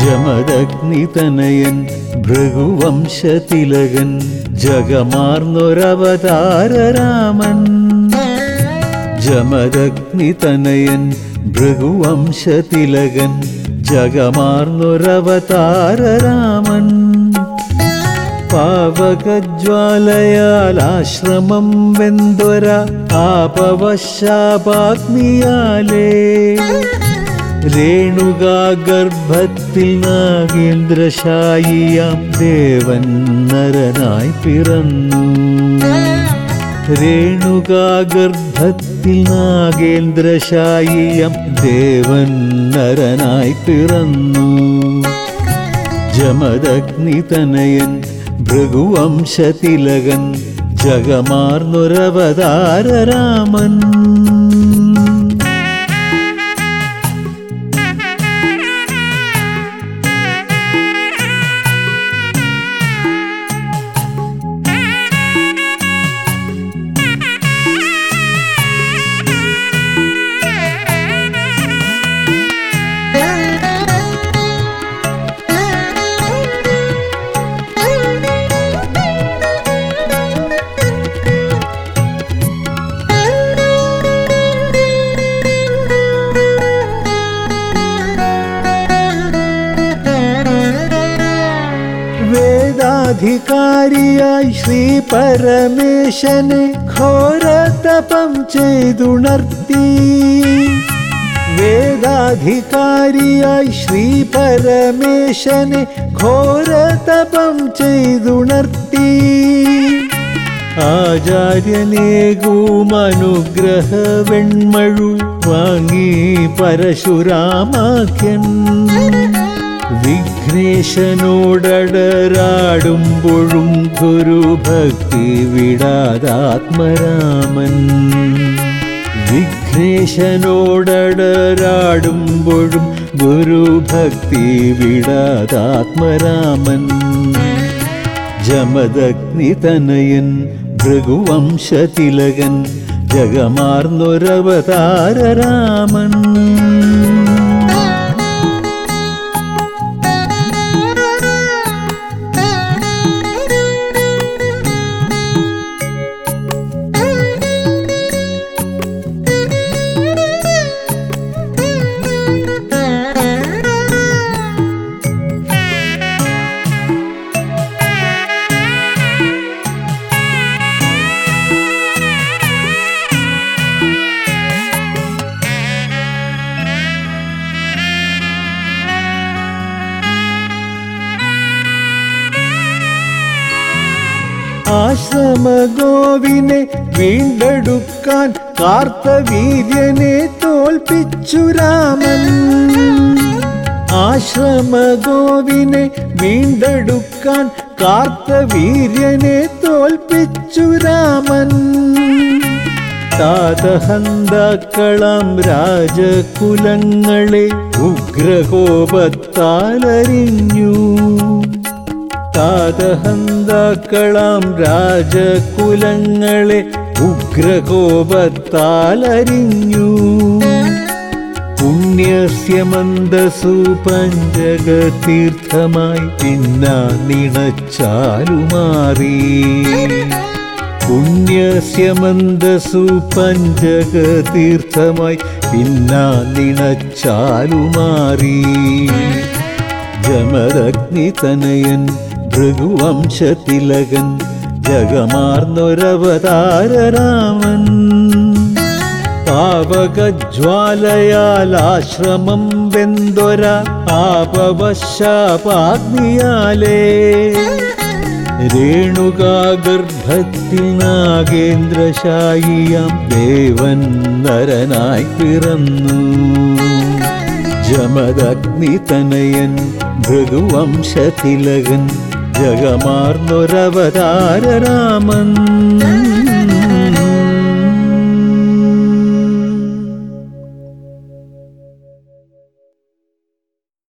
ജമദഗ്നിതനയൻ ഭൃഗുവംശതിലകൻ ജഗമാർന്നൊരവതാരരാമൻ ജമദഗ്നിതനയൻ ഭൃഗുവംശതിലകൻ ജഗമാർന്നൊരവതാരരാമൻ പാവകജ്വാലയാൽ ആശ്രമം വെന്തൊര ആപവശാപാഗ്നിയാലേ രേണുകാഗർഭത്തിൽ നാഗേന്ദ്രശായിയാം ദേവൻ നരനായി പിറന്നു രേണുകാഗർഭത്തിൽ നാഗേന്ദ്രശായിയാം ദേവൻ നരനായി പിറന്നു ജമദഗ്നിതനയൻ ഭൃഗുവംശതിലകൻ ജഗമാർന്നൊരവതാരരാമൻ വേദാധികാരിയായി ശ്രീ പരമേശനെ ഘോരതപം ചെയ്തുണർത്തി വേദാധികാരിയായി ശ്രീ പരമേശനെ ഘോരതപം ചെയ്തുണർത്തി ആചാര്യനേകൂമനുഗ്രഹ വെൺമഴു വാങ്ങി പരശുരാമാഖ്യൻ വിഘ്നേശനോടടരാടുമ്പോഴും ഗുരുഭക്തി വിടാതാത്മരാമൻ വിഘ്നേശനോടടരാടുമ്പോഴും ഗുരുഭക്തി വിടാതാത്മരാമൻ ജമദഗ്നിതനയൻ ഭൃഗുവംശതിലകൻ ജഗമാർന്നൊരവതാരരാമൻ ആശ്രമഗോവിനെ വീണ്ടെടുക്കാൻ കാർത്തവീര്യനെ തോൽപ്പിച്ചു രാമൻ ആശ്രമഗോവിനെ വീണ്ടെടുക്കാൻ കാർത്തവീര്യനെ തോൽപ്പിച്ചു രാമൻ താതഹന്താക്കളം രാജകുലങ്ങളെ ഉഗ്രകോപത്താലരിഞ്ഞു താതഹന്താക്കളം രാജകുലങ്ങളെ ഉഗ്രകോപത്താലരിഞ്ഞു പുണ്യസ്യ മന്ദസു പഞ്ചകതീർത്ഥമായി പിന്നാ നിണച്ചാലുമാറി പുണ്യസ്യ മന്ദസു പഞ്ചകതീർത്ഥമായി പിന്നാ നിണച്ചാലുമാറി ജമദഗ്നിതനയൻ ഭൃഗുവംശതിലകൻ ജഗമാർന്നൊരവതാരരാമൻ പാവകജ്വാലയാൽ ആശ്രമം വെന്തൊര ആപവശാപാഗ്നിയാലേ രേണുകാഗർഭത്തിൽ നാഗേന്ദ്രശായിയാം ദേവൻ നരനായി പിറന്നു ജമദഗ്നിതനയൻ ഭൃഗുവംശതിലകൻ ജഗമാർന്നൊരവതാരരാമൻ